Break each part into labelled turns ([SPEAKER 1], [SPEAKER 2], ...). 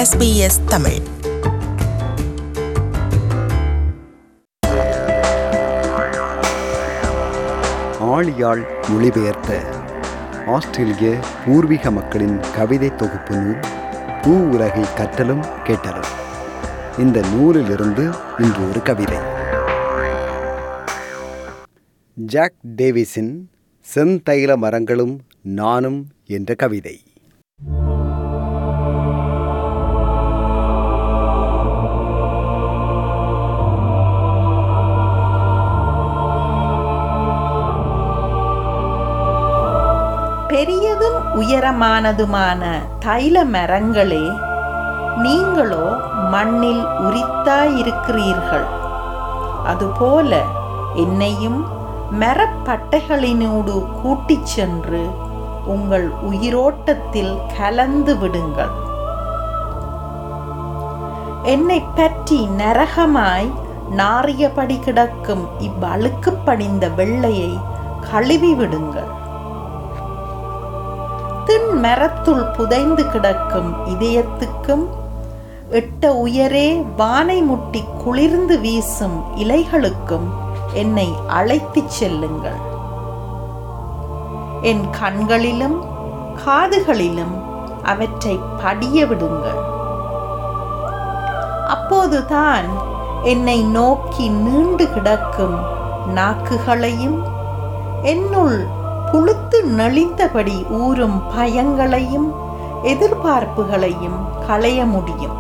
[SPEAKER 1] SBS Tamil
[SPEAKER 2] Azhiyal மொழிபெயர்த்த ஆஸ்திரேலிய பூர்வீக மக்களின் கவிதை தொகுப்பு நூல் பூ உலகை கற்றலும் கேட்டலும் இந்த நூலிலிருந்து இன்று ஒரு கவிதை ஜாக் டேவிஸின் செந்தைல மரங்களும் நானும் என்ற கவிதை
[SPEAKER 3] பெரியதும் உயரமானதுமான தைல மரங்களே நீங்களோ மண்ணில் உரித்தாயிருக்கிறீர்கள் அதுபோல என்னையும் மரப்பட்டைகளினூடு கூட்டிச் சென்று உங்கள் உயிரோட்டத்தில் கலந்து விடுங்கள் என்னை பற்றி நரகமாய் நாறியபடி கிடக்கும் இவ்வழுக்கு படிந்த வெள்ளையை கழுவி விடுங்கள் தின் மரத்துள் புதைந்து கிடக்கும் இதயத்துக்கும் எட்ட உயரே வானை முட்டி குளிர்ந்து வீசும் இலைகளுக்கும் என்னை அழைத்துச் செல்லுங்கள் என் கண்களிலும் காதுகளிலும் அவற்றை படிய விடுங்கள் அப்போதுதான் என்னை நோக்கி நீண்டு கிடக்கும் நாக்குகளையும் என்னுள் புழுத்து நெளிந்தபடி ஊறும் பயங்களையும் எதிர்பார்ப்புகளையும் களைய முடியும்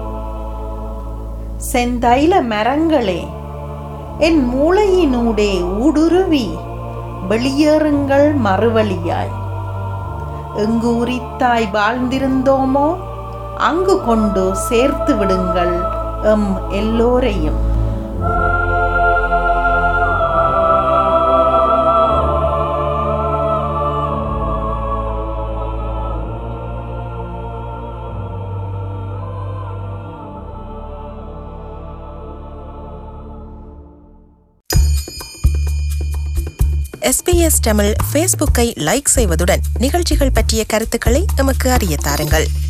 [SPEAKER 3] செந்தைல மரங்களே என் மூளையினூடே ஊடுருவி வெளியேறுங்கள் மறுவழியாய் எங்கு உரித்தாய் வாழ்ந்திருந்தோமோ அங்கு கொண்டு சேர்த்து விடுங்கள் எம் எல்லோரையும்
[SPEAKER 1] எஸ்பிஎஸ் தமிழ் ஃபேஸ்புக்கை லைக் செய்வதுடன் நிகழ்ச்சிகள் பற்றிய கருத்துக்களை எமக்கு அறிய தாருங்கள்